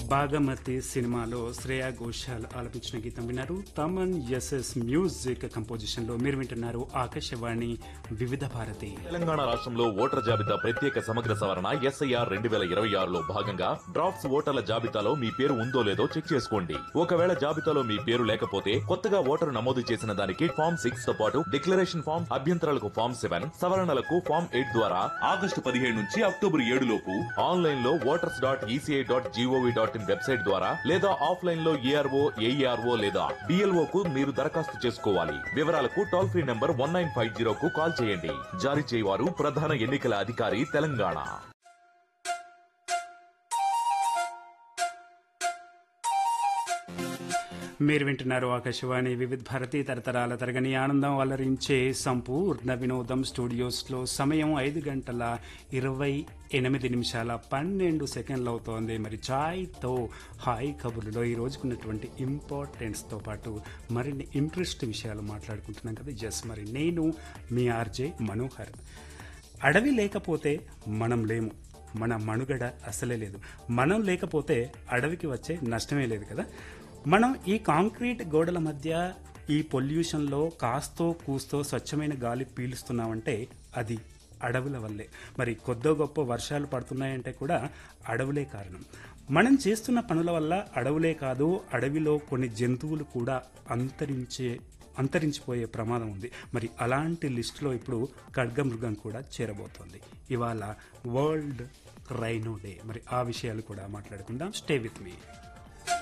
బాగమతి సినిమాలో శ్రేయా ఘోషాల్ ఆలపించిన గీతం విన్నారు తమన్ ఎస్ఎస్ మ్యూజిక్ కంపోజిషన్ లో మీరు వింటున్నారు ఆకాశవాణి వివిధ భారతి తెలంగాణ రాష్ట్రంలో ఓటర్ల జాబితా ప్రత్యేక సమగ్ర సవరణ ఎస్ఐఆర్ రెండు వేల ఇరవై ఆరులో భాగంగా డ్రాఫ్ట్స్ ఓటర్ల జాబితాలో మీ పేరు ఉందో లేదో చెక్ చేసుకోండి ఒకవేళ జాబితాలో మీ పేరు లేకపోతే కొత్తగా ఓటరు నమోదు చేసిన దానికి ఫామ్ సిక్స్ తో పాటు డిక్లరేషన్ ఫామ్ అభ్యంతరాలకు ఫామ్ సెవెన్ సవరణలకు ఫామ్ ఎయిట్ ద్వారా ఆగస్టు పదిహేడు నుంచి అక్టోబర్ ఏడు లోపు ఆన్లైన్ లో voters dot ECI dot GOV dot in website ద్వారా లేదా ఆఫ్లైన్ లో ఏఆర్ఓ ఏఈఆర్ఓ లేదా డిఎల్ఓ కు మీరు దరఖాస్తు చేసుకోవాలి వివరాలకు toll free number one nine five zero కు కాల్ చేయండి జారీ చేయవారు ప్రధాన ఎన్నికల అధికారి తెలంగాణ మీరు వింటున్నారు ఆకాశవాణి వివిధ భారతి తరతరాల తరగని ఆనందం అలరించే సంపూర్ణ వినోదం స్టూడియోస్ లో సమయం ఐదు గంటల ఇరవై ఎనిమిది నిమిషాల పన్నెండు సెకండ్లు అవుతోంది మరి ఛాయ్తో హాయ్ కబుర్లో ఈ రోజుకున్నటువంటి ఇంపార్టెన్స్ తో పాటు మరిన్ని ఇంట్రెస్ట్ విషయాలు మాట్లాడుకుంటున్నాం కదా జస్ మరి నేను మీ ఆర్జే మనోహర్ అడవి లేకపోతే మనం లేము మన మనుగడ అసలే లేదు మనం లేకపోతే అడవికి వచ్చే నష్టమే లేదు కదా మనం ఈ కాంక్రీట్ గోడల మధ్య ఈ పొల్యూషన్లో కాస్తో కూస్తో స్వచ్ఛమైన గాలి పీలుస్తున్నామంటే అది అడవుల వల్లే మరి కొద్దో గొప్ప వర్షాలు పడుతున్నాయంటే కూడా అడవులే కారణం మనం చేస్తున్న పనుల వల్ల అడవులే కాదు అడవిలో కొన్ని జంతువులు కూడా అంతరించే అంతరించిపోయే ప్రమాదం ఉంది మరి అలాంటి లిస్టులో ఇప్పుడు ఖడ్గమృగం కూడా చేరబోతోంది ఇవాళ వరల్డ్ రైనో డే మరి ఆ విషయాలు కూడా మాట్లాడుకుందాం స్టే విత్ మీ